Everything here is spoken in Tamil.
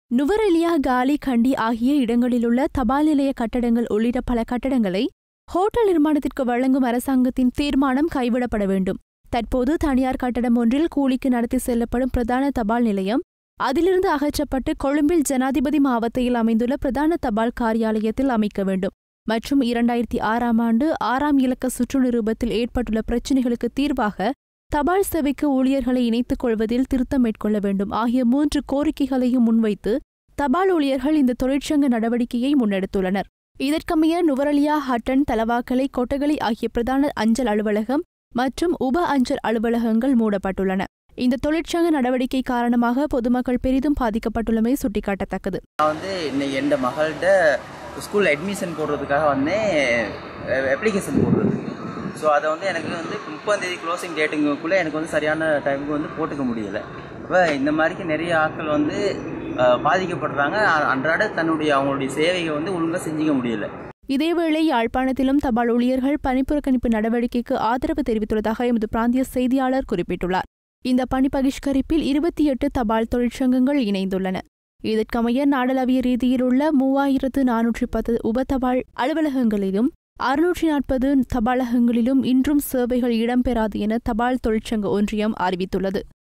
நுவரெலியா காலி கண்டி ஆகிய இடங்களிலுள்ள தபால் நிலைய கட்டடங்கள் உள்ளிட்ட பல கட்டடங்களை ஹோட்டல் நிர்மாணத்திற்கு வழங்கும் அரசாங்கத்தின் தீர்மானம் கைவிடப்பட வேண்டும் தற்போது தனியார் கட்டடம் ஒன்றில் கூலிக்கு நடத்தி செல்லப்படும் பிரதான தபால் நிலையம் அதிலிருந்து அகற்றப்பட்டு கொழும்பில் ஜனாதிபதி மாவட்டத்தில் அமைந்துள்ள பிரதான தபால் காரியாலயத்தில் அமைக்க வேண்டும் மற்றும் இரண்டாயிரத்தி ஆறாம் ஆண்டு ஆறாம் இலக்க சுற்று நிரூபத்தில் ஏற்பட்டுள்ள பிரச்சினைகளுக்கு தீர்வாக தபால் சேவைக்கு ஊழியர்களை இணைத்துக் கொள்வதில் திருத்தம் மேற்கொள்ள வேண்டும் ஆகிய மூன்று கோரிக்கைகளையும் முன்வைத்து தபால் ஊழியர்கள் இந்த தொழிற்சங்க நடவடிக்கையை முன்னெடுத்துள்ளனர் இதற்கமைய நுவரலியா ஹட்டன் தலவாக்கலை கொட்டகலை ஆகிய பிரதான அஞ்சல் அலுவலகம் மற்றும் உப அஞ்சல் அலுவலகங்கள் மூடப்பட்டுள்ளன இந்த தொழிற்சங்க நடவடிக்கை காரணமாக பொதுமக்கள் பெரிதும் பாதிக்கப்பட்டுள்ளமை சுட்டிக்காட்டத்தக்கது நான் வந்து இன்னைக்கு என் மகள்கிட்ட ஸ்கூல் அட்மிஷன் போடுறதுக்காக வந்தேன் அப்ளிகேஷன் போடுறதுக்கு ஸோ அதை வந்து எனக்கு வந்து முப்பதாம் தேதி க்ளோசிங் டேட்டுங்களுக்குள்ளே எனக்கு வந்து சரியான டைமுக்கு வந்து போட்டுக்க முடியலை அப்போ இந்த மாதிரிக்கு நிறைய ஆட்கள் வந்து அஹ், பாதிக்கப்படுறாங்க அ- அன்றாட தன்னுடைய அவங்களுடைய சேவையை வந்து ஒழுங்காக செஞ்சுக்க முடியல இதேவேளை யாழ்ப்பாணத்திலும் தபால் ஊழியர்கள் பணிப்புறக்கணிப்பு நடவடிக்கைக்கு ஆதரவு தெரிவித்துள்ளதாக எமது பிராந்திய செய்தியாளர் குறிப்பிட்டுள்ளார் இந்த பணி பகிஷ்கரிப்பில் இருபத்தி எட்டு தபால் தொழிற்சங்கங்கள் இணைந்துள்ளன இதற்கமைய நாடளாவிய ரீதியில் உள்ள மூவாயிரத்து நானூற்றி பத்து உப தபால் அலுவலகங்களிலும் அறுநூற்றி நாற்பது தபாலகங்களிலும் இன்றும் சேவைகள் இடம்பெறாது என தபால் தொழிற்சங்க ஒன்றியம் அறிவித்துள்ளது